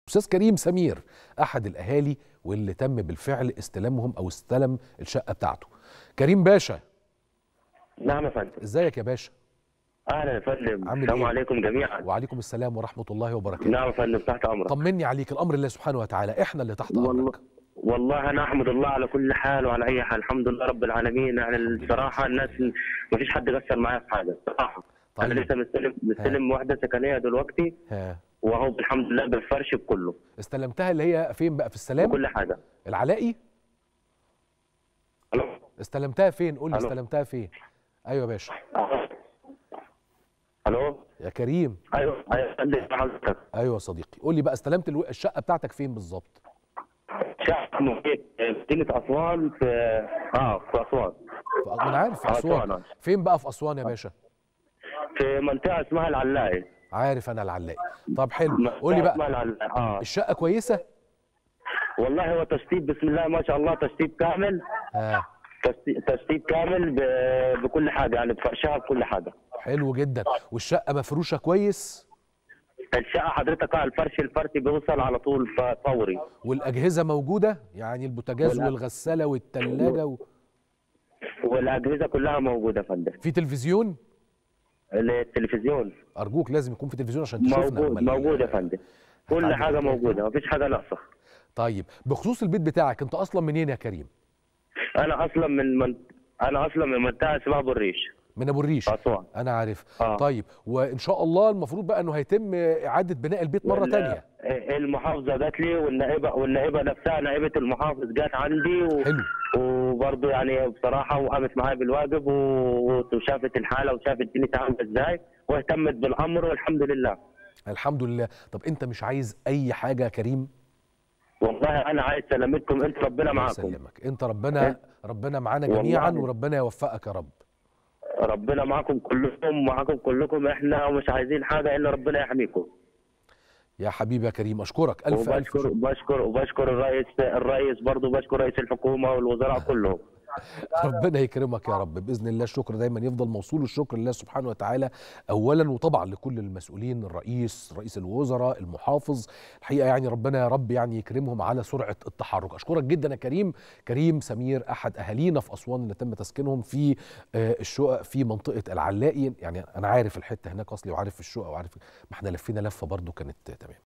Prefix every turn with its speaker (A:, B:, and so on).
A: استاذ كريم سمير احد الاهالي واللي تم بالفعل استلامهم او استلم الشقه بتاعته كريم باشا
B: نعم يا فندم
A: ازيك يا باشا
B: اهلا يا فندم
A: عامل
B: السلام
A: إيه؟
B: عليكم جميعا
A: وعليكم السلام ورحمه الله وبركاته
B: نعم يا فندم تحت امرك
A: طمني عليك الامر الله سبحانه وتعالى احنا اللي تحت
B: والله
A: امرك
B: والله انا احمد الله على كل حال وعلى اي حال الحمد لله رب العالمين يعني الصراحه الناس ما فيش حد قصر معايا في حاجه الصراحه انا
A: طيب.
B: لسه مستلم مستلم وحده سكنيه دلوقتي
A: ها
B: وهو الحمد لله بالفرش بكله
A: استلمتها اللي هي فين بقى في السلام
B: بكل حاجه
A: العلائي
B: الو
A: استلمتها فين قول لي
B: ألو.
A: استلمتها فين ايوه يا باشا
B: الو
A: يا كريم
B: ايوه ايوه يا فندم حضرتك
A: ايوه يا صديقي قول لي بقى استلمت الو- الشقه بتاعتك فين بالظبط
B: شقه محيط مدينه اسوان في اه في اسوان
A: في- ما انا عارف في
B: آه،
A: اسوان
B: طبعاً.
A: فين بقى في اسوان يا باشا
B: في منطقه اسمها العلاقي
A: عارف انا العلاقي طب حلو قول لي
B: اسمها
A: بقى
B: العلاقي اه
A: الشقه كويسه
B: والله هو تشطيب بسم الله ما شاء الله تشطيب كامل
A: ها
B: تشطيب تشطيب كامل ب- بكل حاجه يعني بفرشها بكل حاجه
A: حلو جدا والشقه مفروشه كويس
B: الشقه حضرتك اه الفرش الفرشي بيوصل على طول ف- فوري
A: والاجهزه موجوده يعني البوتاجاز
B: ولا-
A: والغساله والثلاجه و...
B: والاجهزه كلها موجوده يا فندم
A: في تلفزيون
B: التلفزيون
A: ارجوك لازم يكون في تلفزيون عشان تشوفنا
B: موجود
A: أمال-
B: موجود يا فندم كل
A: هتعدي
B: حاجه
A: الحكاية
B: موجوده مفيش حاجه ناقصه
A: طيب بخصوص البيت بتاعك انت اصلا منين يا كريم
B: انا اصلا من من انا اصلا من منطقه اسمها ابو الريش
A: من ابو الريش
B: اسوان
A: انا عارف
B: آه.
A: طيب وان شاء الله المفروض بقى انه هيتم اعاده بناء البيت مره
B: وال-
A: تانية
B: المحافظه جات لي والنائبه والنائبه نفسها نائبه المحافظ جات عندي و...
A: حلو
B: وبرضه يعني بصراحه وقامت معايا بالواجب و- وشافت الحاله وشافت الدنيا عامله ازاي واهتمت بالامر والحمد لله
A: الحمد لله طب انت مش عايز اي حاجه يا كريم
B: والله انا عايز سلامتكم انت ربنا
A: الله
B: معاكم
A: يسلمك انت ربنا ربنا معانا جميعا
B: والله.
A: وربنا يوفقك يا رب
B: ربنا معاكم كلكم معاكم كلكم احنا مش عايزين حاجه الا ربنا يحميكم
A: يا حبيبي يا كريم اشكرك الف الف
B: وبشكر
A: شكر
B: بشكر وبشكر الرئيس الرئيس برضه بشكر رئيس الحكومه والوزراء كلهم
A: ربنا يكرمك يا رب باذن الله الشكر دايما يفضل موصول الشكر لله سبحانه وتعالى اولا وطبعا لكل المسؤولين الرئيس رئيس الوزراء المحافظ الحقيقه يعني ربنا يا رب يعني يكرمهم على سرعه التحرك اشكرك جدا يا كريم كريم سمير احد اهالينا في اسوان اللي تم تسكينهم في آه، الشقق في منطقه العلاقي يعني انا عارف الحته هناك اصلي وعارف الشقق وعارف ما احنا لفينا لفه برضو كانت تمام